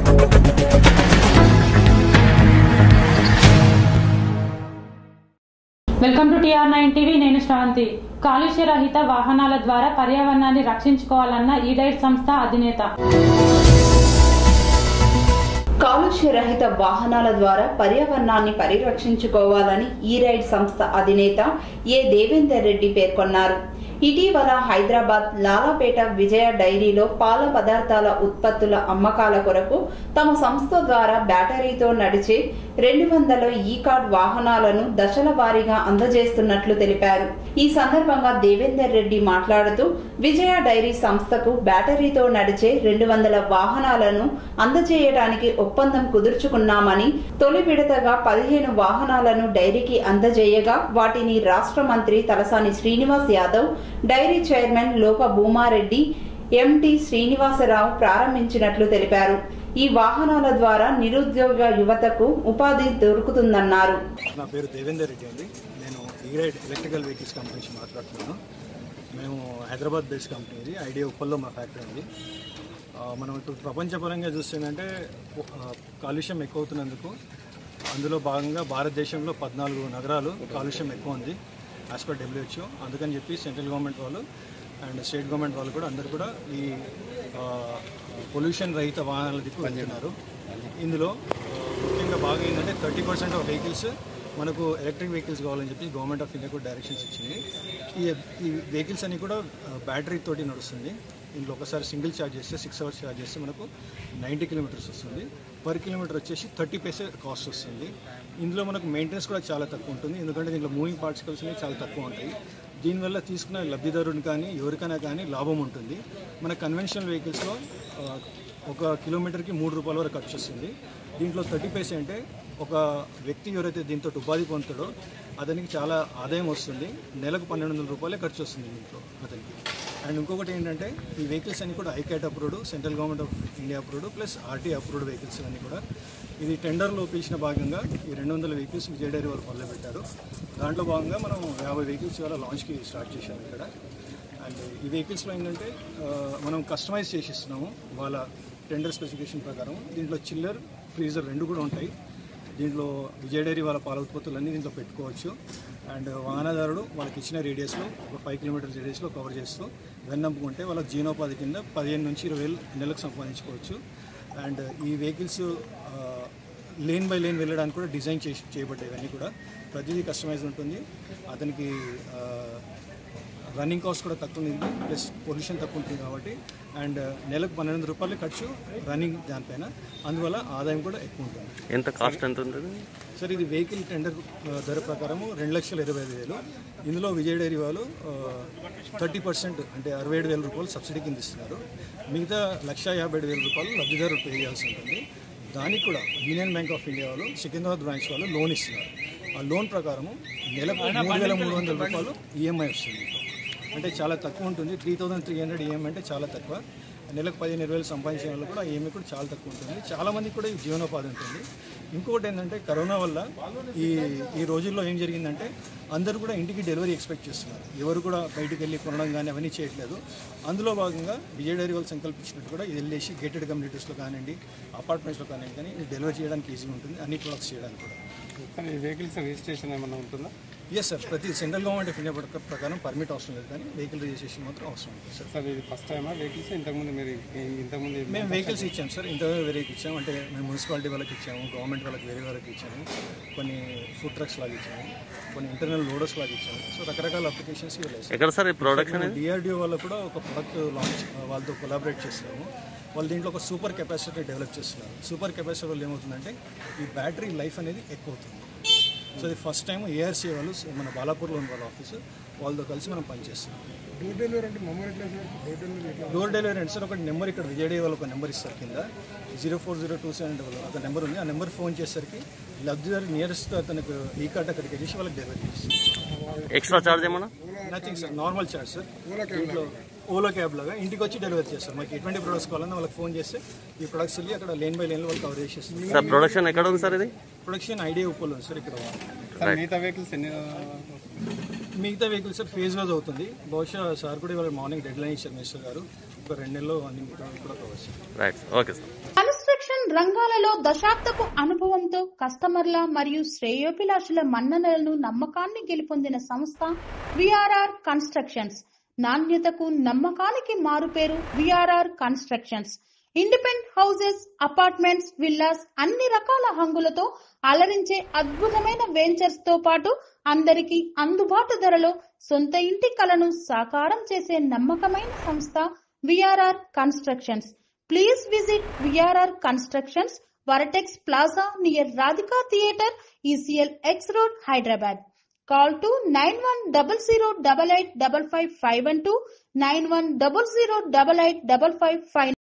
Welcome to T R nine TV Sravanthi కాలుష్య రహిత వాహనాల ద్వారా పర్యావరణాన్ని రక్షించుకోవాలన్న ఈడైట్ సంస్థ అధినేత కాలుష్య రహిత వాహనాల ద్వారా పర్యావరణాన్ని పరిరక్షించుకోవాలని ఈ రైడ్ సంస్థ అధినేత ఏ దేవేందర్ రెడ్డి పేర్కొన్నారు ఇటీవల హైదరాబాద్ లాలాపేట విజయ డైరీలో పాల పదార్థాల ఉత్పత్తుల అమ్మకాల కొరకు తమ సంస్థ ద్వారా బ్యాటరీతో నడిచే రెండు వందల ఈ కార్డ్ వాహనాలను దశల వారీగా అందజేస్తున్నట్లు తెలిపారు ఈ సందర్భంగా దేవేందర్ రెడ్డి మాట్లాడుతూ విజయ డైరీ సంస్థకు బ్యాటరీతో నడిచే రెండు వందల వాహనాలను అందజేయడానికి ఒప్పందం కుదుర్చుకున్నామని తొలి విడతగా పదిహేను వాహనాలను డైరీకి అందజేయగా వాటిని రాష్ట్ర మంత్రి తలసాని శ్రీనివాస్ యాదవ్ డైరీ చైర్మన్ లోక భూమారెడ్డి ఎంటి శ్రీనివాసరావు ప్రారంభించినట్లు తెలిపారు ఈ వాహనాల ద్వారా నిరుద్యోగ యువతకు ఉపాధి దొరుకుతుందన్నారు నా పేరు దేవేందర్ రెడ్డి అండి నేను ఈరైడ్ ఎలక్ట్రికల్ వెహికల్స్ కంపెనీ నుంచి మాట్లాడుతున్నాను మేము హైదరాబాద్ బేస్డ్ కంపెనీ ఇది ఐడియా ఉప్పల్లో మా ఫ్యాక్టరీ ఉంది ఆ, మనం ఇప్పుడు ప్రపంచపరంగా చూస్తుందంటే ఆ, కాలుష్యం ఎక్కువ అవుతున్నందుకు అందులో భాగంగా భారతదేశంలో పద్నాలుగు నగరాలు కాలుష్యం ఎక్కువ ఉంది యాజ్ పర్ డబ్ల్యూహెచ్ఓ అందుకని చెప్పి సెంట్రల్ గవర్నమెంట్ వాళ్ళు అండ్ స్టేట్ గవర్నమెంట్ వాళ్ళు కూడా అందరు కూడా ఈ పొల్యూషన్ రహిత వాహనాల దిక్కు వెళ్తున్నారు ఇందులో ఆ, ముఖ్యంగా బాగా ఏంటంటే థర్టీ పర్సెంట్ ఆఫ్ వెహికల్స్ మనకు ఎలక్ట్రిక్ వెహికల్స్ కావాలని చెప్పి గవర్నమెంట్ ఆఫ్ ఇండియా కూడా డైరెక్షన్స్ ఇచ్చింది ఈ ఈ వెహికల్స్ అన్ని కూడా బ్యాటరీ తోటి నడుస్తుంది ఇందులో ఒకసారి సింగిల్ ఛార్జ్ చేస్తే సిక్స్ అవర్స్ ఛార్జ్ చేస్తే మనకు నైంటీ కిలోమీటర్స్ వస్తుంది పర్ కిలోమీటర్ వచ్చేసి థర్టీ పైసే కాస్ట్ వస్తుంది ఇందులో మనకు మెయింటెనెన్స్ కూడా చాలా తక్కువ ఉంటుంది ఎందుకంటే దీంట్లో మూవింగ్ పార్టికల్స్ అనేవి చాలా తక్కువ ఉంటాయి దీనివల్ల తీసుకున్న లబ్ధిదారుని కానీ ఎవరికైనా కానీ లాభం ఉంటుంది మన కన్వెన్షనల్ వెహికల్స్లో ఆ, ఒక కిలోమీటర్కి మూడు రూపాయల వరకు ఖర్చు వస్తుంది దీంట్లో థర్టీ పైసే అంటే ఒక వ్యక్తి ఎవరైతే దీంతో ఉపాధి పొందుతాడో అతనికి చాలా ఆదాయం వస్తుంది నెలకు పన్నెండు వందల రూపాయలే ఖర్చు వస్తుంది దీంట్లో అతనికి అండ్ ఇంకొకటి ఏంటంటే ఈ వెహికల్స్ అన్ని కూడా ICAT approved central government of India approved plus RT approved vehicles అన్ని కూడా ఇది టెండర్లో పిలిచిన భాగంగా ఈ రెండు వందల వెహికల్స్ విజయ డైరీ వారు మొదలు పెట్టారు దాంట్లో భాగంగా మనం యాభై వెహికల్స్ ఇవాళ లాంచ్కి స్టార్ట్ చేశాము ఇక్కడ అండ్ ఈ వెహికల్స్లో ఏంటంటే ఆ, మనం కస్టమైజ్ చేసి ఇస్తున్నాము వాళ్ళ టెండర్ స్పెసిఫికేషన్ ప్రకారం దీంట్లో చిల్లర్ ఫ్రీజర్ రెండు కూడా ఉంటాయి దీంట్లో విజయ డైరీ వాళ్ళ పాల ఉత్పత్తులన్నీ దీంట్లో పెట్టుకోవచ్చు అండ్ వాహనదారుడు వాళ్ళకి ఇచ్చిన రేడియస్లో ఒక ఫైవ్ కిలోమీటర్స్ రేడియస్లో కవర్ చేస్తూ వెన్నమ్ముకుంటే వాళ్ళకి జీవనోపాధి కింద పదిహేను నుంచి ఇరవై వేలు నెలకు సంపాదించుకోవచ్చు అండ్ ఈ వెహికల్స్ లేన్ బై లేన్ వెళ్ళడానికి కూడా డిజైన్ చేసి చేయబడ్డాయి ఇవన్నీ కూడా ప్రతిదీ కస్టమైజ్ ఉంటుంది అతనికి ఆ, రన్నింగ్ కాస్ట్ కూడా తక్కువ ఉంది ప్లస్ పొల్యూషన్ తక్కువ ఉంటుంది కాబట్టి అండ్ నెలకు పన్నెండు వందల రూపాయలు ఖర్చు రన్నింగ్ దానిపైన అందువల్ల ఆదాయం కూడా ఎక్కువ ఉంటుంది ఎంత కాస్ట్ ఎంత ఉంటుంది సార్ ఇది వెహికల్ టెండర్ ఆ, ధర ప్రకారము రెండు లక్షల ఇరవై ఐదు వేలు ఇందులో విజయ్ డైరీ వాళ్ళు థర్టీ పర్సెంట్ అంటే అరవై ఏడు వేల రూపాయలు సబ్సిడీ కింద ఇస్తున్నారు మిగతా లక్ష యాభై ఏడు వేల రూపాయలు లబ్ధిదారులు పే చేయాల్సి ఉంటుంది దానికి కూడా యూనియన్ బ్యాంక్ ఆఫ్ ఇండియా వాళ్ళు సికింద్రాబాద్ బ్రాంచ్ వాళ్ళు లోన్ ఇస్తున్నారు ఆ లోన్ ప్రకారము నెలకు మూడు వేల మూడు వందల రూపాయలు ఈఎంఐ వస్తుంది మీకు. అంటే చాలా తక్కువ ఉంటుంది three thousand three hundred EMI అంటే చాలా తక్కువ నెలకు పదిహేను ఇరవై వేలు సంపాదించే వాళ్ళు కూడా ఈఎంఐ కూడా చాలా తక్కువ ఉంటుంది చాలా మందికి కూడా ఈ జీవనోపాధి ఉంటుంది ఇంకొకటి ఏంటంటే కరోనా వల్ల ఈ ఈ రోజుల్లో ఏం జరిగిందంటే అందరూ కూడా ఇంటికి డెలివరీ ఎక్స్పెక్ట్ చేస్తున్నారు ఎవరు కూడా బయటికి వెళ్ళి కొనడం కానీ అవన్నీ చేయట్లేదు అందులో భాగంగా విజయ డైరీ వాళ్ళు సంకల్పించినట్టు కూడా ఇది వెళ్ళేసి గేటెడ్ కమ్యూనిటీస్లో కానివ్వండి అపార్ట్మెంట్స్లో కానివ్వండి కానీ ఇది డెలివరీ చేయడానికి ఈజీగా ఉంటుంది అన్ని ప్రొడక్ట్స్ చేయడానికి కూడా కానీ ఈ వెహికల్స్ రిజిస్ట్రేషన్ ఏమైనా ఉంటుందా ఎస్ సార్ ప్రతి సెంట్రల్ గవర్నమెంట్ ఆఫ్ ఇండియా ప్రక- ప్రకారం పర్మిట్ అవసరం లేదు కానీ వెహికల్ రిజిస్ట్రేషన్ మాత్రం అవసరం ఉంటుంది సార్ సార్ ఇది ఫస్ట్ టైమా వెహికల్స్ ఇంతకుముందు మీరు ఈ- ఇంతకుముందు ఇది- మేము వెహికల్స్ ఇచ్చాం సార్ ఇంత వేరేకి ఇచ్చాం అంటే మేము మున్సిపాలిటీ వాళ్ళకి ఇచ్చాము గవర్నమెంట్ వాళ్ళకి వేరే వాళ్ళకి ఇచ్చాము కొన్ని ఫుడ్ ట్రక్స్ లాగా ఇచ్చాము కొన్ని ఇంటర్నల్ లోడర్స్ లాగా ఇచ్చాము సో రకరకాల అప్లికేషన్స్ ఇవ్వలేదు ఎక్కడ సార్ ఈ ప్రోడక్ట్ అనేది డిఆర్డిఓ వాళ్ళు కూడా ఒక ప్రొడక్ట్ లాంచ్ వాళ్ళతో కొలాబరేట్ చేస్తున్నాము వాళ్ళు దీంట్లో ఒక సూపర్ కెపాసిటీ డెవలప్ చేస్తున్నారు సూపర్ కెపాసిటీ వల్ల ఏమవుతుందంటే ఈ బ్యాటరీ లైఫ్ అనేది ఎక్కువ అవుతుంది సో ఇది ఫస్ట్ టైం ఏఆర్సీ వాళ్ళు మన బాలాపూర్లో ఉన్న వాళ్ళ ఆఫీసు వాళ్ళతో కలిసి మనం పనిచేస్తున్నాం డోర్ డెలివరీ అంటే మమ్మల్ని ఎట్లా సార్ డోర్ డెలివరీ ఎట్లా డోర్ డెలివరీ అంటే సార్ ఒక నెంబర్ ఇక్కడ విజయడే వాళ్ళు ఒక నెంబర్ ఇస్తారు కింద zero four zero two seven double ఒక నెంబర్ ఉంది ఆ నెంబర్ ఫోన్ చేసరికి లబ్ధిదారు నియరెస్ట్ అతనికి ఈ కార్ట్ అక్కడికి వెళ్ళేసి వాళ్ళకి డెలివరీ చేస్తారు ఎక్స్ట్రా చార్జ్ ఏమన్నా nothing sir normal charge sir దీంట్లో ఓలా క్యాబ్ లాగా ఇంటికి వచ్చి డెలివరీ చేస్తారు మాకు ఎటువంటి ప్రొడక్ట్స్ కావాలన్నా వాళ్ళకి ఫోన్ చేస్తే ఈ ప్రొడక్ట్స్ వెళ్ళి అక్కడ లేన్ బై లేన్ వాళ్ళు కవర్ చేసేస్తారు సార్ ప్రొడక్షన్ ఎక్కడ ఉంది సార్ ఇది ప్రొడక్షన్ ఐడియా ఉప్పల్ ఉంది సార్ ఇక్కడ సార్ మిగతా వెహికల్స్ ఎన్ని మిగతా వెహికల్స్ సార్ ఫేజ్ వాజ్ అవుతుంది బహుశా సార్ కూడా ఇవాళ మార్నింగ్ డెడ్ లైన్ ఇచ్చారు మినిస్టర్ గారు ఒక రెండు నెలల్లో అన్ని కూడా కవర్ చేస్తారు రైట్ ఓకే సార్ కన్స్ట్రక్షన్ రంగాలలో దశాబ్దపు అనుభవంతో కస్టమర్ల మరియు శ్రేయోభిలాషుల మన్ననలను నమ్మకాన్ని గెలుపొందిన సంస్థ విఆర్ఆర్ కన్స్ట్రక్షన్స్ నాణ్యతకు నమ్మకానికి మారుపేరు VRR constructions independent houses apartments villas అన్ని రకాల హంగులతో అలరించే అద్భుతమైన వెంచర్స్ తో పాటు అందరికీ అందుబాటు ధరలో సొంత ఇంటి కలను సాకారం చేసే నమ్మకమైన సంస్థ VRR constructions please visit VRR constructions Vertex plaza near Radhika theatre ECIL X road Hyderabad Call to 9100 88 55 512 9100 88 55 5